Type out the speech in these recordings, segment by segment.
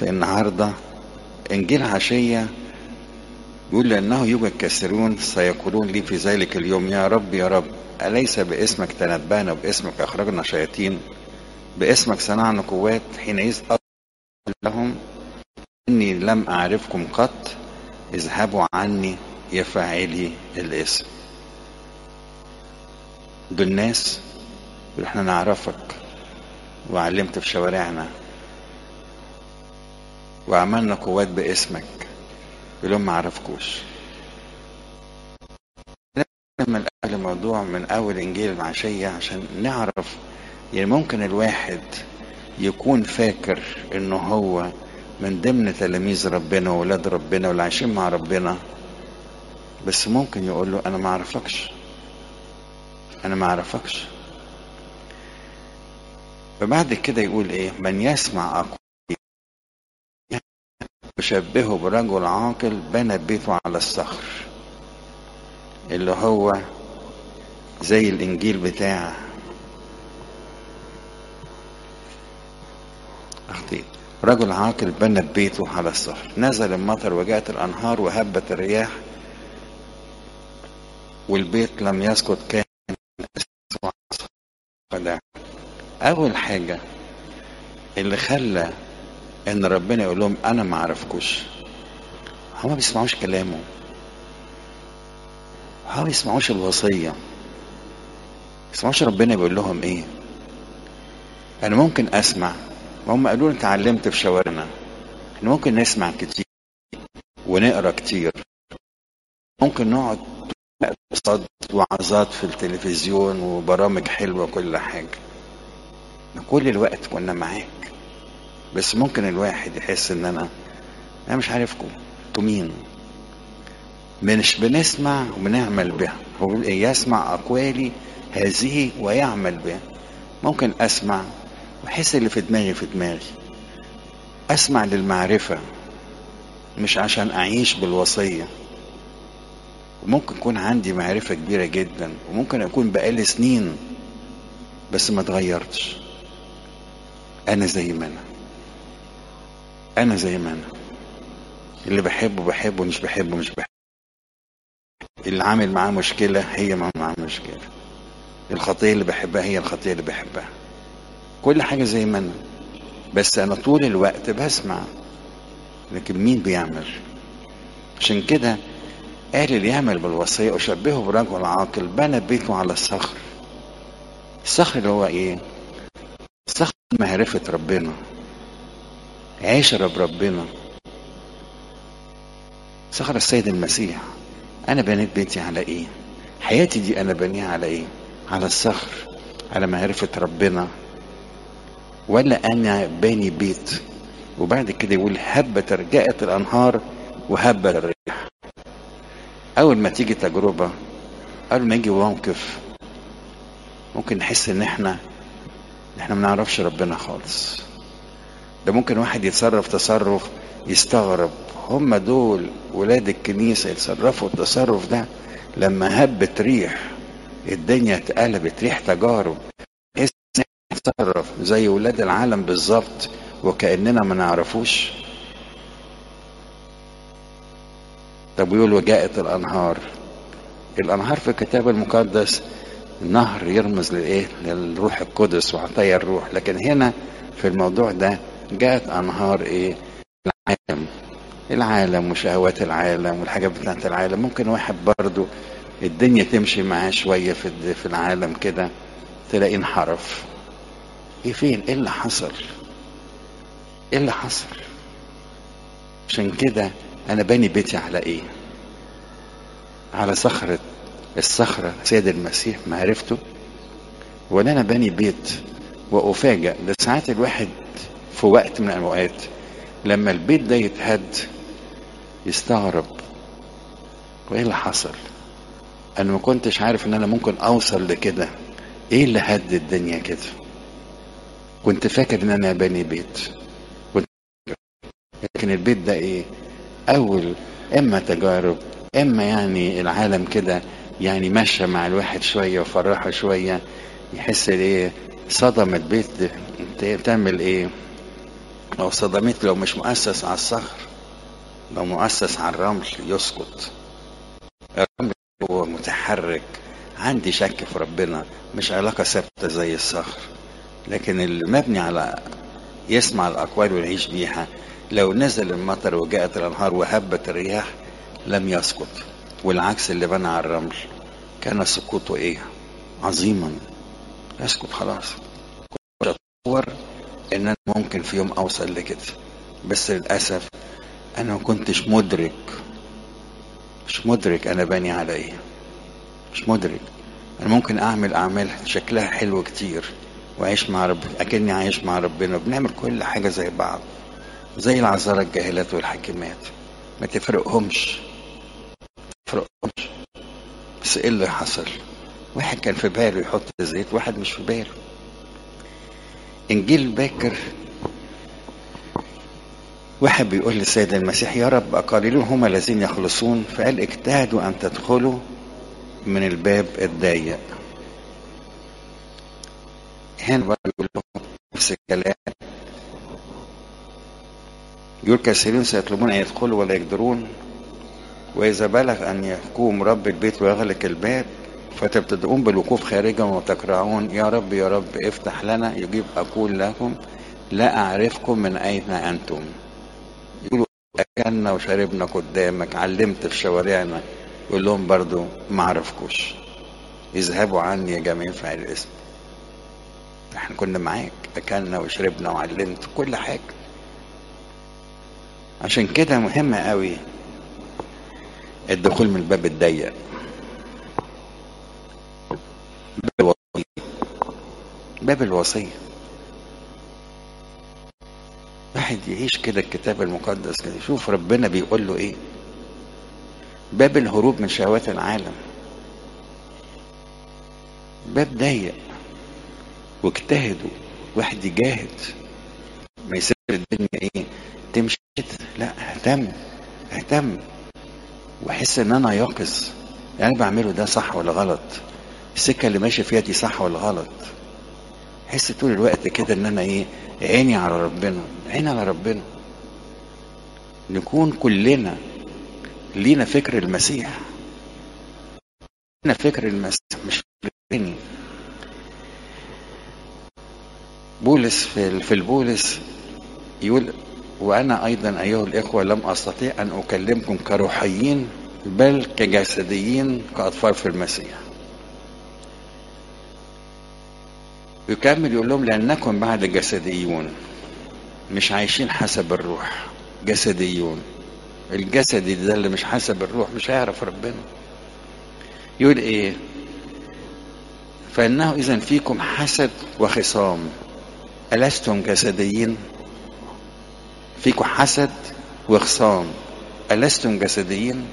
في النهاردة إنجيل عشية يقول لأنه يوجد كثيرون سيقولون لي في ذلك اليوم يا رب يا رب أليس باسمك تنبأنا وباسمك أخرجنا شياطين باسمك صنعنا قوات حينئذ أقول لهم إني لم أعرفكم قط اذهبوا عني يا فاعلي الاسم دول ناس يقول احنا نعرفك وعلمت في شوارعنا وعملنا قوات باسمك يقول لهم ما عرفكوش من أول الموضوع من أول إنجيل العشية عشان نعرف يعني ممكن الواحد يكون فاكر إنه هو من ضمن تلاميذ ربنا وولاد ربنا واللي عايشين مع ربنا بس ممكن يقول له أنا ما أعرفكش أنا ما أعرفكش فبعد كده يقول إيه من يسمع أقوالي يشبهه برجل عاقل بنى بيته على الصخر اللي هو زي الإنجيل بتاع أخطيت رجل عاقل بنى بيته على الصخر نزل المطر وجاءت الأنهار وهبت الرياح والبيت لم يسقط كان ده أول حاجة اللي خلى إن ربنا يقول لهم أنا ما أعرفكوش هما ما بيسمعوش كلامه هما ما بيسمعوش الوصية ما بيسمعوش ربنا بيقول لهم إيه أنا ممكن أسمع هم قالوا لي اتعلمت في شوارعنا احنا ممكن نسمع كتير ونقرا كتير ممكن نقعد قصاد وعظات في التلفزيون وبرامج حلوه كل حاجه كل الوقت كنا معاك بس ممكن الواحد يحس ان انا انا مش عارفكم انتوا مين مش بنسمع وبنعمل بها هو بيقول ايه يسمع اقوالي هذه ويعمل بها ممكن اسمع واحس اللي في دماغي في دماغي اسمع للمعرفه مش عشان اعيش بالوصيه وممكن يكون عندي معرفة كبيرة جدا وممكن أكون بقالي سنين بس ما اتغيرتش أنا زي ما أنا أنا زي ما أنا اللي بحبه بحبه مش بحبه مش بحبه اللي عامل معاه مشكلة هي معاه مشكلة الخطية اللي بحبها هي الخطية اللي بحبها كل حاجة زي ما أنا بس أنا طول الوقت بسمع لكن مين بيعمل عشان كده قال اللي يعمل بالوصية أشبهه برجل عاقل بنى بيته على الصخر الصخر اللي هو إيه؟ صخر معرفة ربنا عشرة بربنا صخر السيد المسيح أنا بنيت بيتي على إيه؟ حياتي دي أنا بنيها على إيه؟ على الصخر على معرفة ربنا ولا أنا باني بيت وبعد كده يقول هبت رجعت الأنهار وهب الريح أول ما تيجي تجربة أول ما يجي موقف ممكن نحس إن إحنا إحنا ما نعرفش ربنا خالص ده ممكن واحد يتصرف تصرف يستغرب هم دول ولاد الكنيسة يتصرفوا التصرف ده لما هبت ريح الدنيا اتقلبت ريح تجارب يتصرف زي ولاد العالم بالظبط وكأننا ما نعرفوش طب ويقول وجاءت الأنهار الأنهار في الكتاب المقدس النهر يرمز لإيه للروح القدس وعطايا الروح لكن هنا في الموضوع ده جاءت أنهار إيه العالم العالم وشهوات العالم والحاجات بتاعت العالم ممكن واحد برضو الدنيا تمشي معاه شوية في في العالم كده تلاقيه انحرف ايه فين ايه اللي حصل ايه اللي حصل عشان كده انا باني بيتي على ايه على صخرة الصخرة سيد المسيح معرفته ولا انا باني بيت وافاجئ ده ساعات الواحد في وقت من الاوقات لما البيت ده يتهد يستغرب وايه اللي حصل انا ما كنتش عارف ان انا ممكن اوصل لكده ايه اللي هد الدنيا كده كنت فاكر ان انا باني بيت كنت لكن البيت ده ايه اول اما تجارب اما يعني العالم كده يعني ماشى مع الواحد شويه وفرحه شويه يحس ايه صدم البيت ده انت تعمل ايه لو صدمت لو مش مؤسس على الصخر لو مؤسس على الرمل يسقط الرمل هو متحرك عندي شك في ربنا مش علاقة ثابتة زي الصخر لكن اللي مبني على يسمع الأقوال ويعيش بيها لو نزل المطر وجاءت الأنهار وهبت الرياح لم يسقط والعكس اللي بنى على الرمل كان سقوطه ايه عظيما يسقط خلاص كنت اتصور ان انا ممكن في يوم اوصل لكده بس للاسف انا ما كنتش مدرك مش مدرك انا باني على ايه مش مدرك انا ممكن اعمل اعمال شكلها حلو كتير واعيش مع رب اكني عايش مع ربنا بنعمل كل حاجه زي بعض زي العذارى الجاهلات والحكيمات ما تفرقهمش تفرقهمش بس ايه اللي حصل واحد كان في باله يحط زيت واحد مش في باله انجيل باكر واحد بيقول للسيد المسيح يا رب قليلون هم الذين يخلصون فقال اجتهدوا ان تدخلوا من الباب الضيق هنا بقى بيقول لهم نفس الكلام يقول كثيرون سيطلبون ان يدخلوا ولا يقدرون واذا بلغ ان يقوم رب البيت ويغلق الباب فتبتدئون بالوقوف خارجا وتقرعون يا رب يا رب افتح لنا يجيب اقول لكم لا اعرفكم من اين انتم يقولوا اكلنا وشربنا قدامك علمت في شوارعنا يقول لهم برضو ما اعرفكوش اذهبوا عني يا جميع فاعل الاسم احنا كنا معاك اكلنا وشربنا وعلمت كل حاجه عشان كده مهم قوي الدخول من الباب الضيق باب الوصية باب الوصية واحد يعيش كده الكتاب المقدس كده يشوف ربنا بيقول له ايه باب الهروب من شهوات العالم باب ضيق واجتهدوا واحد يجاهد ما يسيب الدنيا ايه تمشي كده لا اهتم اهتم واحس ان انا يقظ يعني بعمله ده صح ولا غلط السكه اللي ماشي فيها دي صح ولا غلط احس طول الوقت كده ان انا ايه عيني على ربنا عيني على ربنا نكون كلنا لينا فكر المسيح لينا فكر المسيح مش فكرني بولس في في البولس يقول وانا ايضا ايها الاخوه لم استطيع ان اكلمكم كروحيين بل كجسديين كاطفال في المسيح يكمل يقول لهم لانكم بعد جسديون مش عايشين حسب الروح جسديون الجسدي ده اللي مش حسب الروح مش هيعرف ربنا يقول ايه فانه اذا فيكم حسد وخصام ألستم جسديين فيكم حسد وخصام ألستم جسديين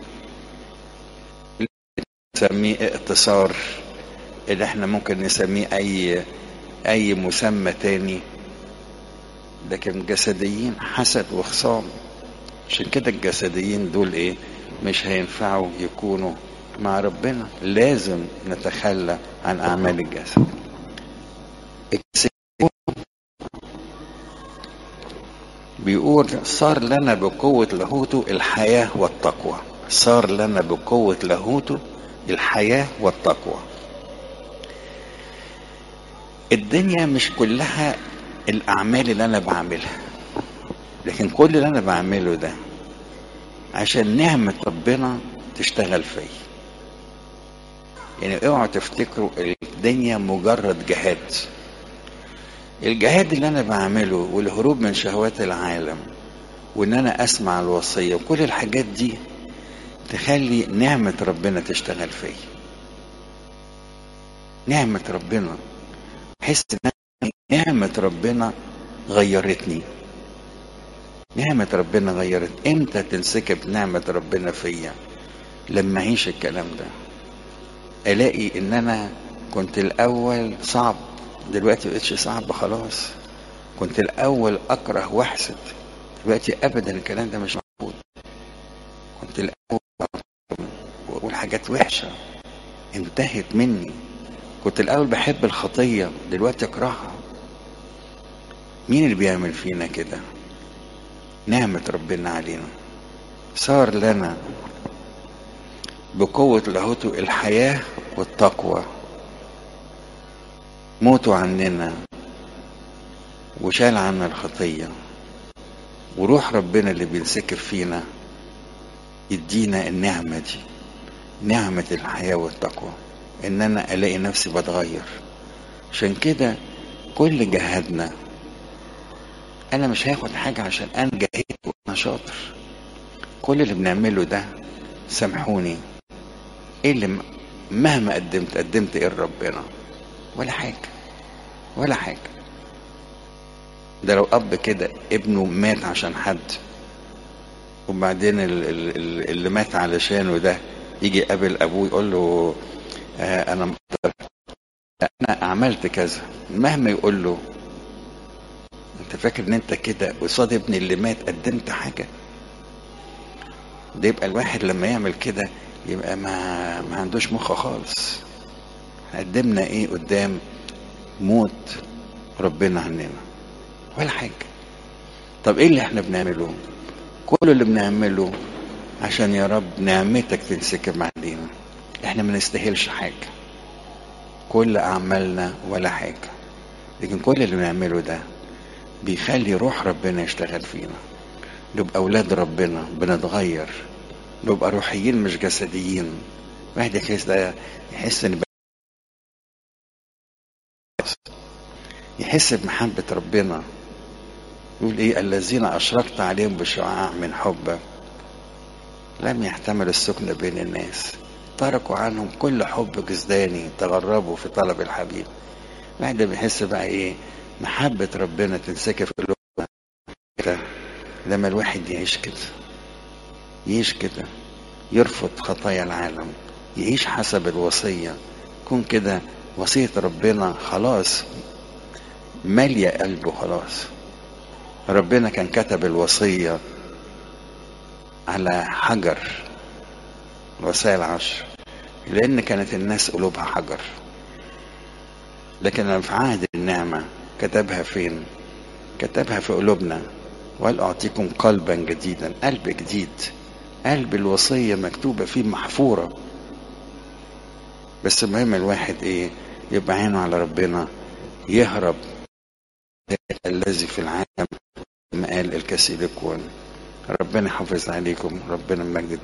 نسميه اقتصار اللي احنا ممكن نسميه اي اي مسمى تاني لكن جسديين حسد وخصام عشان كده الجسديين دول ايه مش هينفعوا يكونوا مع ربنا لازم نتخلى عن اعمال الجسد بيقول صار لنا بقوة لاهوته الحياة والتقوى صار لنا بقوة لاهوته الحياة والتقوى الدنيا مش كلها الأعمال اللي أنا بعملها لكن كل اللي أنا بعمله ده عشان نعمة ربنا تشتغل فيا يعني اوعوا تفتكروا الدنيا مجرد جهاد الجهاد اللي انا بعمله والهروب من شهوات العالم وان انا اسمع الوصيه وكل الحاجات دي تخلي نعمه ربنا تشتغل فيا نعمه ربنا احس ان نعمه ربنا غيرتني نعمة ربنا غيرت امتى تنسكب نعمة ربنا فيا لما اعيش الكلام ده الاقي ان انا كنت الاول صعب دلوقتي مبقتش صعب خلاص كنت الاول اكره واحسد دلوقتي ابدا الكلام ده مش موجود كنت الاول واقول حاجات وحشه انتهت مني كنت الاول بحب الخطيه دلوقتي اكرهها مين اللي بيعمل فينا كده نعمة ربنا علينا صار لنا بقوة لاهوته الحياة والتقوى موتوا عننا وشال عنا الخطية وروح ربنا اللي بينسكب فينا يدينا النعمة دي نعمة الحياة والتقوى ان انا الاقي نفسي بتغير عشان كده كل جهادنا انا مش هاخد حاجة عشان انا جاهدت وانا شاطر كل اللي بنعمله ده سامحوني ايه اللي مهما قدمت قدمت ايه لربنا ولا حاجة ولا حاجة ده لو اب كده ابنه مات عشان حد وبعدين اللي مات علشانه ده يجي يقابل ابوه يقول له آه انا مقدر انا عملت كذا مهما يقول له انت فاكر ان انت كده قصاد ابني اللي مات قدمت حاجه ده يبقى الواحد لما يعمل كده يبقى ما ما عندوش مخ خالص قدمنا ايه قدام موت ربنا عننا ولا حاجه طب ايه اللي احنا بنعمله كل اللي بنعمله عشان يا رب نعمتك تنسكب علينا احنا ما نستاهلش حاجه كل اعمالنا ولا حاجه لكن كل اللي بنعمله ده بيخلي روح ربنا يشتغل فينا نبقى اولاد ربنا بنتغير نبقى روحيين مش جسديين واحد يحس ده يحس ان يحس بمحبة ربنا يقول ايه الذين اشرقت عليهم بشعاع من حبك لم يحتمل السكن بين الناس تركوا عنهم كل حب جسداني تغربوا في طلب الحبيب بعد بيحس بقى ايه محبة ربنا تنسكب في قلوبنا لما الواحد يعيش كده يعيش كده يرفض خطايا العالم يعيش حسب الوصية يكون كده وصية ربنا خلاص مالية قلبه خلاص ربنا كان كتب الوصية على حجر الوصايا العشر لأن كانت الناس قلوبها حجر لكن في عهد النعمة كتبها فين كتبها في قلوبنا وقال أعطيكم قلبا جديدا قلب جديد قلب الوصية مكتوبة فيه محفورة بس المهم الواحد ايه يبقى عينه على ربنا يهرب الذي في العالم ما قال الكسي لكون ربنا يحافظ عليكم ربنا مجد